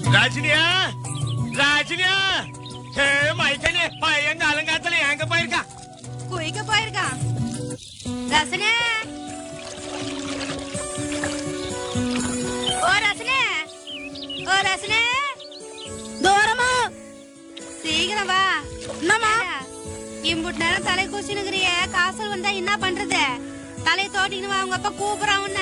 ராஜினியா ராஜினியா ஹே மைக்கனே பையன் காலங்காத்துல எங்க போயிருக்கான் குயிக்க போயிருக்கான் ரசனே ஓ ரசனே ஓ ரசனே தூரமா சீக்கிரம் வா என்னம்மா இம்புட்டு நேரம் தலை கூச்சினுக்கிறிய காசல் வந்தா என்ன பண்றது தலையை தோட்டிக்கின்னு வா உங்க அப்பா கூப்பிடுறான் உன்ன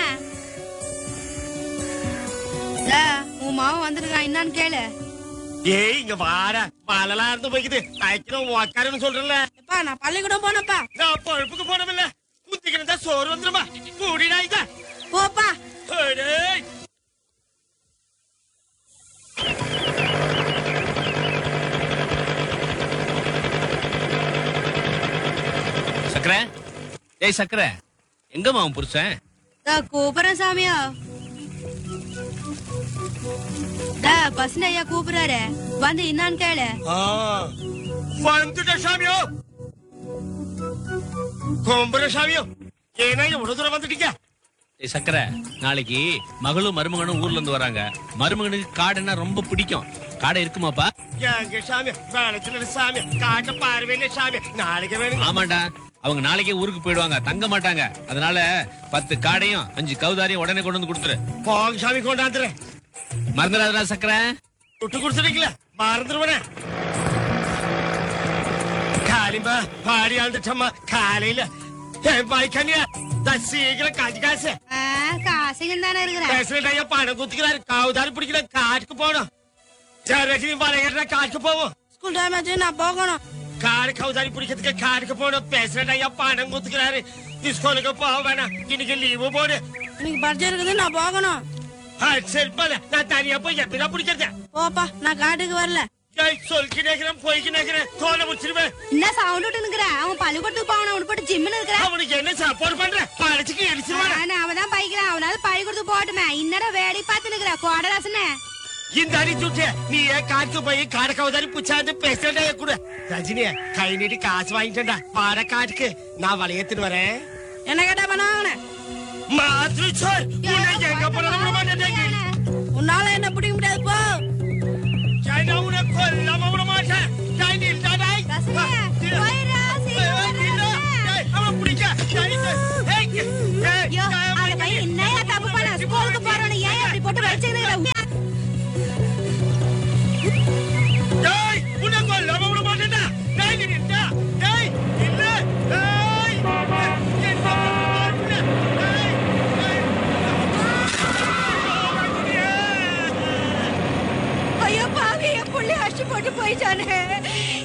டேய், உன் மாவன் வந்திருக்கான் என்னன்னு கேளு ஏய் இங்க வாடா பாலெல்லாம் இருந்து போய்க்குது மைக்கனும் உக்காருன்னு சொல்றேன்ல எப்பா நான் பள்ளிக்கூடம் போனப்பா நான் பொழுப்புக்கு போனமில்ல குத்திக்கிட்டு தான் சோறு வந்துருமா கூடிடா இத போப்பா டேய் சக்கர ஏய் சக்கர எங்கம்மா அவன் புருஷன் நான் கூப்பிடுறேன் சாமியா டா பசங்க ஐயா கூப்பிடுறாரு வந்து என்னான்னு கேளு ஆ, வந்துட்ட சாமியோ கும்புற சாமியோ ஏன்னா எவ்வளவு தூரம் வந்துட்டீங்க ஏய் சக்கர நாளைக்கு மகளும் மருமகனும் ஊர்ல இருந்து வராங்க மருமகனுக்கு காடுன்னா ரொம்ப பிடிக்கும் காடை இருக்குமாப்பா எங்க சாமி வேலைச்சுல சாமி காட்ட பார்வையில சாமி நாளைக்கு வேணுங்க ஆமாண்டா அவங்க நாளைக்கே ஊருக்கு போயிடுவாங்க தங்க மாட்டாங்க அதனால பத்து காடையும் அஞ்சு கவுதாரியும் உடனே கொண்டு வந்து கொடுத்துரு போங்க சாமி கொண்டாந்துறேன் மறந்துடாதடா சக்கர விட்டு கொடுத்துட்டீங்களா மறந்துருவனே காலிம்பா பாடி ஆண்டுட்டம்மா காலையில என் பாய்க்கண்ணியா சீக்கிரம் காஞ்சி காசு ஆ, காசுங்க தானே இருக்கிறேன் பேசுறேன் ஐயா பணம் குத்துக்கிறாரு காவுதாரி பிடிக்கிற காட்டுக்கு போகணும் ஜரகி வரைகிற காட்டுக்கு போவோம் ஸ்கூல் டைம் ஆச்சு நான் போகணும் காடு கவுதாரி பிடிக்கிறதுக்கு காட்டுக்கு போகணும் பேசுறேன் ஐயா பணம் குத்துக்கிறாரு ஸ்கூலுக்கு போக வேணாம் இன்னைக்கு லீவு போடு இன்னைக்கு பர்ஜர் இருக்குது நான் போகணும் ஆ, சரி போல நான் தனியா போய் எப்படிதான் பிடிக்கிறது போப்பா நான் காட்டுக்கு வரல ஏய், சொல்லிக்கு நேக்கிறேன் போய்க்கு நேக்கிறேன் கோலை முடிச்சிருவேன் என்ன சவுண்ட் விட்டு நிக்கிற அவன் பள்ளிக்கூடத்துக்கு போகணும் அவனு போட்டு ஜிம்னு இருக்கிறான் அவனுக்கு என்ன சாப்பாடு பண்ற பழச்சுக்கு எரிச்சிருவான அவன் தான் பைக்கிறான் அவனால பள்ளிக்கூடத்துக்கு போட்டுமே இன்னரம் வேடி பார்த்து நிக்கிற கோடராசனே இந்த அடி சுட்டு நீ ஏன் காட்டுக்கு போய் காடு கவுதாரி புச்சாந்து பேசுறா கூட ரஜினிய கை நீட்டி காசு வாங்கிட்டா பாட காட்டுக்கு நான் வளையத்துன்னு வரேன் என்ன கேட்டா பண்ணாங்கண்ணே மாதிரி சொல் உன்னை எங்க போனாலும் விட மாட்டேன் உன்னால என்ன பிடிக்க முடியாது போ சைனா உன்னை கொல்லாம விட மாட்டேன் டேய், நில்டா, டேய். ரசனே, டேய், போயிடுறா, சீக்கிரம் டேய், போயிடுறா, நில்லு. ரசனே. டேய், அவன் பிடிக்க. டேய், டேய், டேய், டேய், ஐயோ டேய், அந்த பையன் என்னையா தப்பு பண்ண ஸ்கூலுக்கு போறவன ஏன் அப்படி போட்டு வச்சுக்கிறீங்க டேய், உன்னை கொல்லாம விட மாட்டேன்டா. டேய், நீ நில்டா. டேய், நில்லு. டேய், என்ன பண்ணுற? டேய், டேய். ஐயோ பாவி என் புள்ளி அடிச்சு போட்டு போயிட்டானே